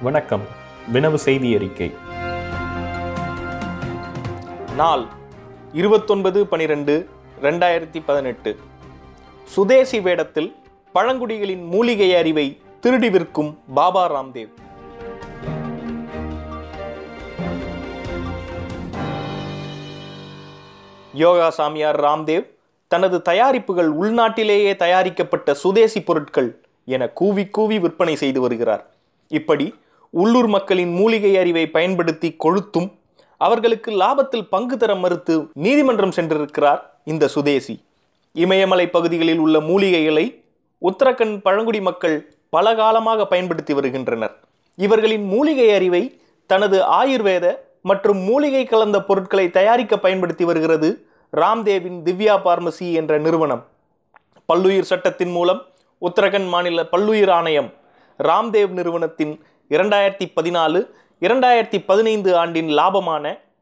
வணக்கம் வினவு செய்தி அறிக்கை நாள் இருபத்தொன்பது பனிரெண்டு ரெண்டாயிரத்தி பதினெட்டு சுதேசி வேடத்தில் பழங்குடிகளின் மூலிகை அறிவை திருடி விற்கும் பாபா ராம்தேவ் யோகா சாமியார் ராம்தேவ் தனது தயாரிப்புகள் உள்நாட்டிலேயே தயாரிக்கப்பட்ட சுதேசி பொருட்கள் என கூவி கூவி விற்பனை செய்து வருகிறார் இப்படி உள்ளூர் மக்களின் மூலிகை அறிவை பயன்படுத்தி கொழுத்தும் அவர்களுக்கு லாபத்தில் பங்கு தர மறுத்து நீதிமன்றம் சென்றிருக்கிறார் இந்த சுதேசி இமயமலை பகுதிகளில் உள்ள மூலிகைகளை உத்தரகண்ட் பழங்குடி மக்கள் பல காலமாக பயன்படுத்தி வருகின்றனர் இவர்களின் மூலிகை அறிவை தனது ஆயுர்வேத மற்றும் மூலிகை கலந்த பொருட்களை தயாரிக்க பயன்படுத்தி வருகிறது ராம்தேவின் திவ்யா பார்மசி என்ற நிறுவனம் பல்லுயிர் சட்டத்தின் மூலம் உத்தரகண்ட் மாநில பல்லுயிர் ஆணையம் ராம்தேவ் நிறுவனத்தின் இரண்டாயிரத்தி பதினாலு இரண்டாயிரத்தி பதினைந்து ஆண்டின் லாபமான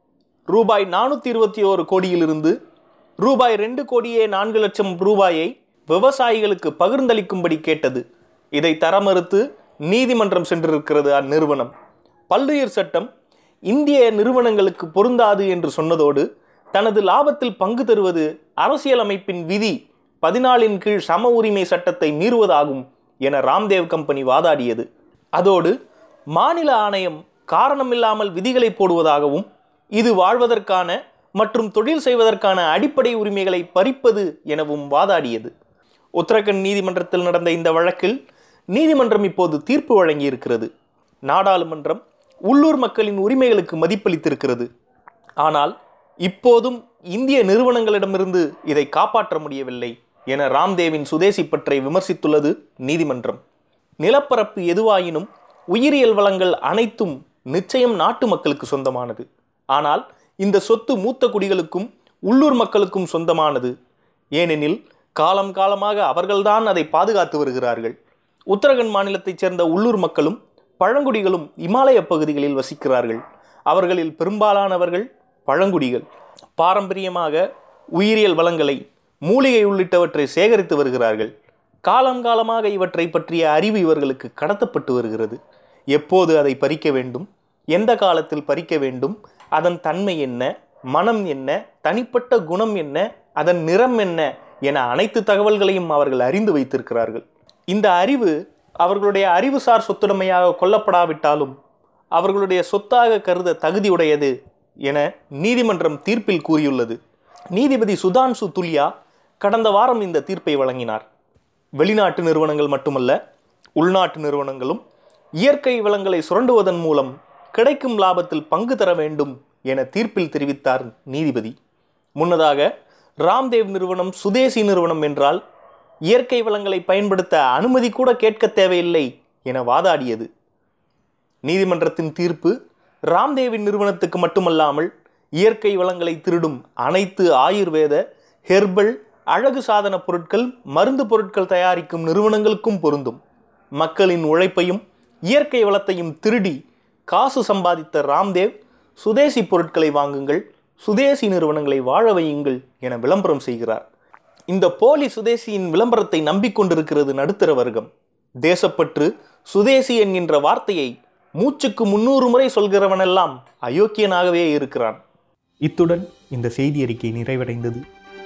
ரூபாய் நானூற்றி இருபத்தி ஓரு கோடியிலிருந்து ரூபாய் ரெண்டு கோடியே நான்கு லட்சம் ரூபாயை விவசாயிகளுக்கு பகிர்ந்தளிக்கும்படி கேட்டது இதை தர மறுத்து நீதிமன்றம் சென்றிருக்கிறது அந்நிறுவனம் பல்லுயிர் சட்டம் இந்திய நிறுவனங்களுக்கு பொருந்தாது என்று சொன்னதோடு தனது லாபத்தில் பங்கு தருவது அரசியலமைப்பின் விதி பதினாலின் கீழ் சம உரிமை சட்டத்தை மீறுவதாகும் என ராம்தேவ் கம்பெனி வாதாடியது அதோடு மாநில ஆணையம் காரணமில்லாமல் விதிகளை போடுவதாகவும் இது வாழ்வதற்கான மற்றும் தொழில் செய்வதற்கான அடிப்படை உரிமைகளை பறிப்பது எனவும் வாதாடியது உத்தரகண்ட் நீதிமன்றத்தில் நடந்த இந்த வழக்கில் நீதிமன்றம் இப்போது தீர்ப்பு வழங்கியிருக்கிறது நாடாளுமன்றம் உள்ளூர் மக்களின் உரிமைகளுக்கு மதிப்பளித்திருக்கிறது ஆனால் இப்போதும் இந்திய நிறுவனங்களிடமிருந்து இதை காப்பாற்ற முடியவில்லை என ராம்தேவின் சுதேசி பற்றை விமர்சித்துள்ளது நீதிமன்றம் நிலப்பரப்பு எதுவாயினும் உயிரியல் வளங்கள் அனைத்தும் நிச்சயம் நாட்டு மக்களுக்கு சொந்தமானது ஆனால் இந்த சொத்து மூத்த குடிகளுக்கும் உள்ளூர் மக்களுக்கும் சொந்தமானது ஏனெனில் காலம் காலமாக அவர்கள்தான் அதை பாதுகாத்து வருகிறார்கள் உத்தரகண்ட் மாநிலத்தைச் சேர்ந்த உள்ளூர் மக்களும் பழங்குடிகளும் இமாலய பகுதிகளில் வசிக்கிறார்கள் அவர்களில் பெரும்பாலானவர்கள் பழங்குடிகள் பாரம்பரியமாக உயிரியல் வளங்களை மூலிகை உள்ளிட்டவற்றை சேகரித்து வருகிறார்கள் காலம் காலமாக இவற்றை பற்றிய அறிவு இவர்களுக்கு கடத்தப்பட்டு வருகிறது எப்போது அதை பறிக்க வேண்டும் எந்த காலத்தில் பறிக்க வேண்டும் அதன் தன்மை என்ன மனம் என்ன தனிப்பட்ட குணம் என்ன அதன் நிறம் என்ன என அனைத்து தகவல்களையும் அவர்கள் அறிந்து வைத்திருக்கிறார்கள் இந்த அறிவு அவர்களுடைய அறிவுசார் சொத்துடைமையாக கொல்லப்படாவிட்டாலும் அவர்களுடைய சொத்தாக கருத தகுதியுடையது என நீதிமன்றம் தீர்ப்பில் கூறியுள்ளது நீதிபதி சுதான்சு துல்யா கடந்த வாரம் இந்த தீர்ப்பை வழங்கினார் வெளிநாட்டு நிறுவனங்கள் மட்டுமல்ல உள்நாட்டு நிறுவனங்களும் இயற்கை வளங்களை சுரண்டுவதன் மூலம் கிடைக்கும் லாபத்தில் பங்கு தர வேண்டும் என தீர்ப்பில் தெரிவித்தார் நீதிபதி முன்னதாக ராம்தேவ் நிறுவனம் சுதேசி நிறுவனம் என்றால் இயற்கை வளங்களை பயன்படுத்த அனுமதி கூட கேட்க தேவையில்லை என வாதாடியது நீதிமன்றத்தின் தீர்ப்பு ராம்தேவின் நிறுவனத்துக்கு மட்டுமல்லாமல் இயற்கை வளங்களை திருடும் அனைத்து ஆயுர்வேத ஹெர்பல் அழகு சாதன பொருட்கள் மருந்து பொருட்கள் தயாரிக்கும் நிறுவனங்களுக்கும் பொருந்தும் மக்களின் உழைப்பையும் இயற்கை வளத்தையும் திருடி காசு சம்பாதித்த ராம்தேவ் சுதேசி பொருட்களை வாங்குங்கள் சுதேசி நிறுவனங்களை வாழ வையுங்கள் என விளம்பரம் செய்கிறார் இந்த போலி சுதேசியின் விளம்பரத்தை நம்பிக்கொண்டிருக்கிறது நடுத்தர வர்க்கம் தேசப்பற்று சுதேசி என்கின்ற வார்த்தையை மூச்சுக்கு முன்னூறு முறை சொல்கிறவனெல்லாம் அயோக்கியனாகவே இருக்கிறான் இத்துடன் இந்த செய்தி அறிக்கை நிறைவடைந்தது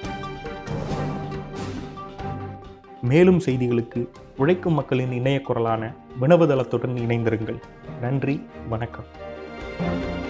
மேலும் செய்திகளுக்கு உழைக்கும் மக்களின் இணைய குரலான வினவுதளத்துடன் இணைந்திருங்கள் நன்றி வணக்கம்